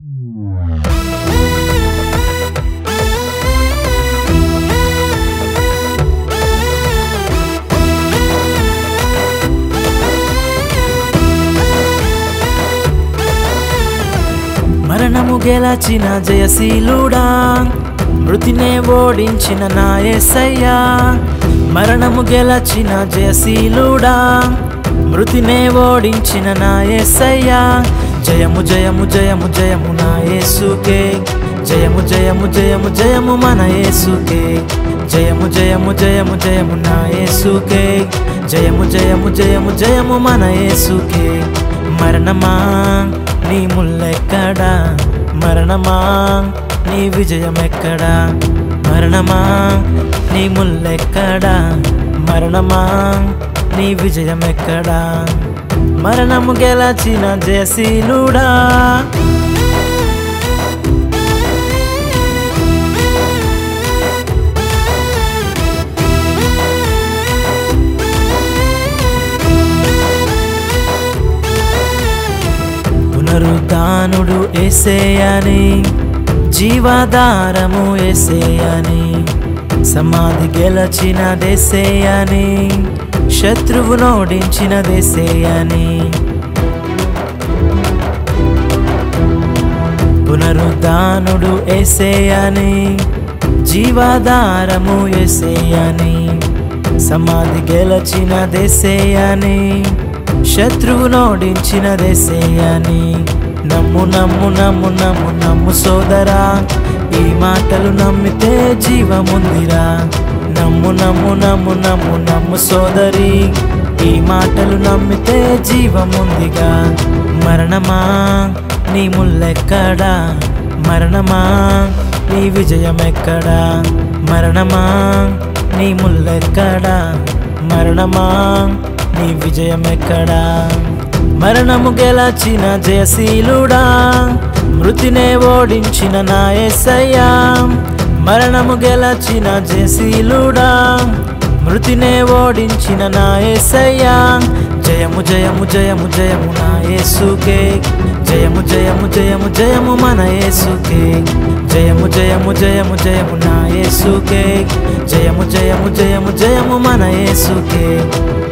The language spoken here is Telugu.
మరణము గెలచిన జయశీలుడా మృతినే ఓడించిన నా యేసయ్యా మరణము గెలచిన జయశీలుడా మృతినే ఓడించిన నా యేసయ్యా జయము జయము జయము జయము నా యేసుకే జయము జయము జయము జయము మన యేసుకే జయము జయము జయము జయము నా యేసుకే జయము జయము జయము జయము మన యేసుకే మరణమా నీ ముల్లెక్కడా మరణమా నీ విజయం ఎక్కడా మరణమా నీ ముల్లెక్కడా మరణమా నీ విజయం ఎక్కడా మరణము గెలచిన జయశీలుడా పునరుద్ధానుడు ఎసేయని జీవాధారము ఎసేయని సమాధి గెలచిన దేశేయని శత్రువు నోడించిన దేశేయని పునరుద్ధానుడు ఎసేయని జీవాధారము ఎసేయని సమాధి గెలచిన దేశేయని శత్రువు నోడించిన దేశేయని నమ్ము నమ్ము నమ్ము నమ్ము నమ్ము సోదరా ఈ మాటలు నమ్మితే జీవముందిరా నమ్ము నమ్ము నమ్ము నమ్ము నమ్ము సోదరి ఈ మాటలు నమ్మితే జీవముందిగా మరణమా నీ ముల్లెక్కడా మరణమా నీ విజయం ఎక్కడా మరణమా నీ ముల్లెక్కడా మరణమా నీ విజయం ఎక్కడా మరణము గెలచిన జయశీలుడా మృతినే ఓడించిన నా యేసయ్యా మరణము గెలచిన జయశీలుడా మృతినే ఓడించిన నా యేసయ్యా జయము జయము జయము జయము నా యేసుకే జయము జయము జయము జయము మన యేసుకే జయము జయము జయము జయము నా యేసుకే జయము జయము జయము జయము మన యేసుకే